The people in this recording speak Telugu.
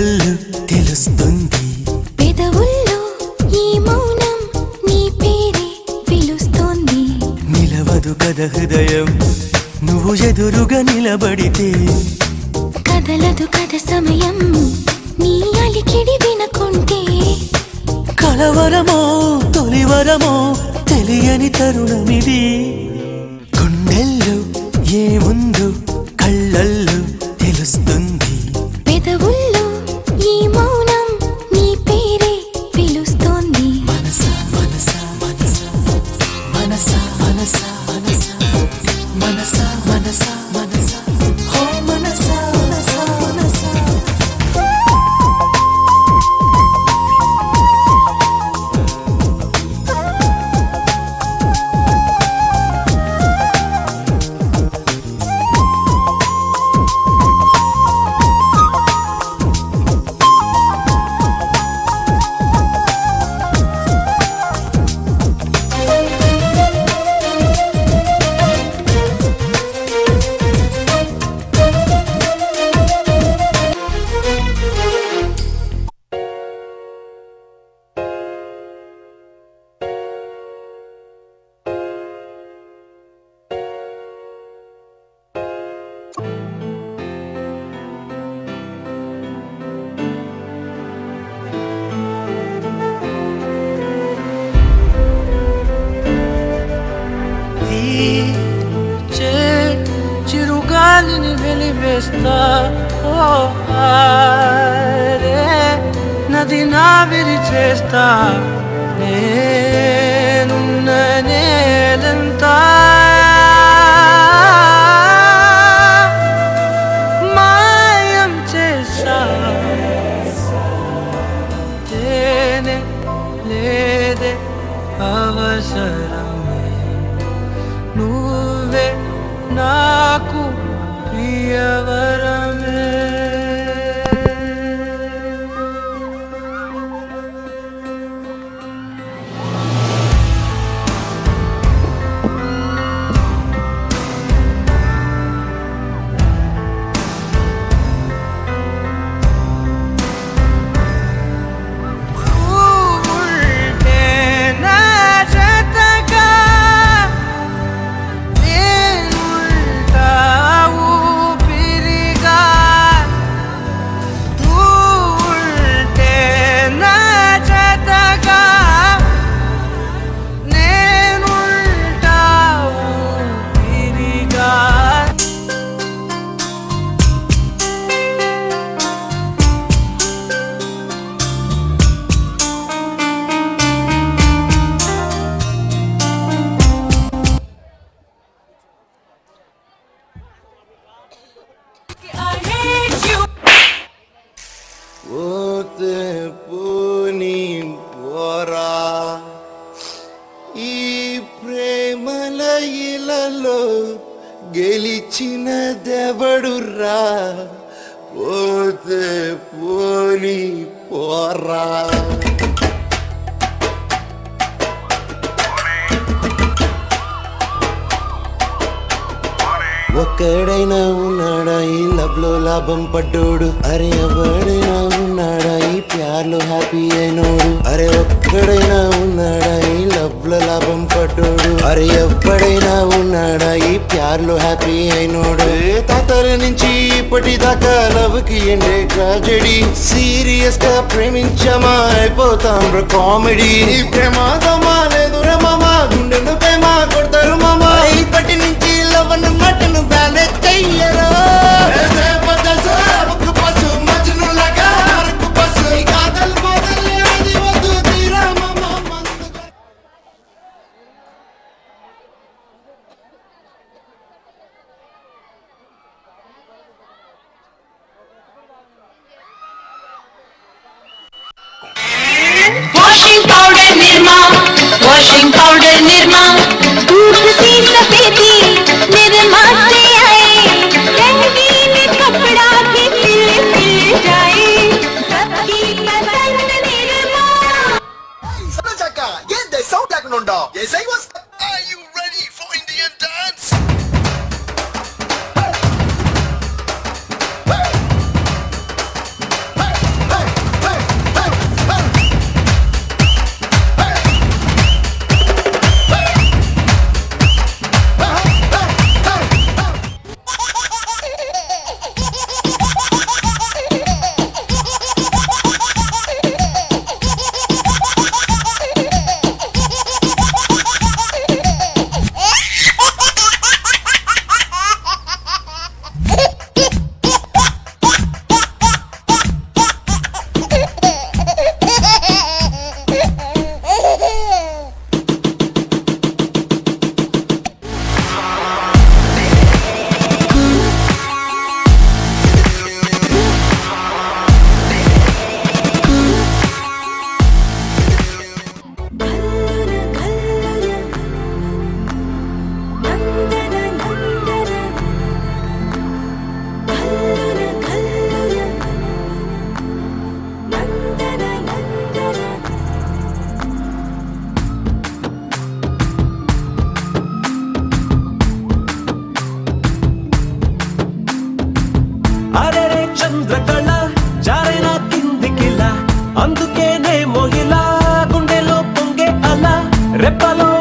కళ్ళల్లో తెలుస్తుంది పెదవుల్లో ఈ మౌనం నీ పేరే పిలుస్తోంది నిలవదు కథ హృదయం నువ్వు ఎదురుగా నిలబడితే కదలదు కథ సమయం నీ అలికిడి వినకుంటే కలవరమో తొలివరమో తెలియని తరుణమిది గుండెల్లో ఏముందో కళ్ళల్లో తెలుస్తుంది పెదవుల్లో ఈ మౌనం నీ పేరే పిలుస్తోంది మనసా మనసా మనసా మనసా మనసా మనసా మనసా మనసా మనసా ఓ మనసా మనసా మనసా చే చిరుగాలిని వెలివేస్తా ఓ ఆరే నది నావిరి చేస్తా నేనున్న నేలంతా మాయం చేసా తేనె లేదే అవసరమే నువ్వే నాకు ప్రియవరమే నువ్వుంటే నా జతగా నేనుంటావు పిరిగా నువ్వుంటే నా జతగా నేనుంటావు పిరిగా పోతే పోని పోరా ఈ ప్రేమల ఇలలో గెలిచిన దెవడురా పోతే పోని పోరా ఒక్కడైనా ఉన్నాడా ఈ లవ్ లో లాభం పడ్డోడు అరే ఎవడైనా ఉన్నాడా ఈ ప్యార్లో హ్యాపీ అయినోడు అరే ఒక్కడైనా ఉన్నాడా ఈ లవ్ లో లాభం పడ్డోడు అరే ఎవడైనా ఉన్నాడా ఈ ప్యార్లో హ్యాపీ అయినోడు ఏ తాతల నుంచి ఇప్పటిదాకా లవ్ కి ఎండే ట్రాజెడీ సీరియస్ గా ప్రేమించమా అయిపోతాం కామెడీ ఈ ప్రమాదమా లేదు రమమా గుండెలు ప్రేమ కొడతారు మామా ఇప్పటి నుంచి లవన్ మటను బ్యాలెన్స్ చెయ్యరు washing powder Nirma washing powder Nirma दूध सी सफेदी निर्मा से आए रंगीन कपड़ा भी सिल सिल जाए सबकी पसंद निर्मा Chaka, ఏందే సౌండ్ లేకుండా ఉండవు ఎస్ఐ వస్తా Are you ready for Indian dance? అందుకేనే మొగిలా గుండెలో పొంగే అలా రెప్పలో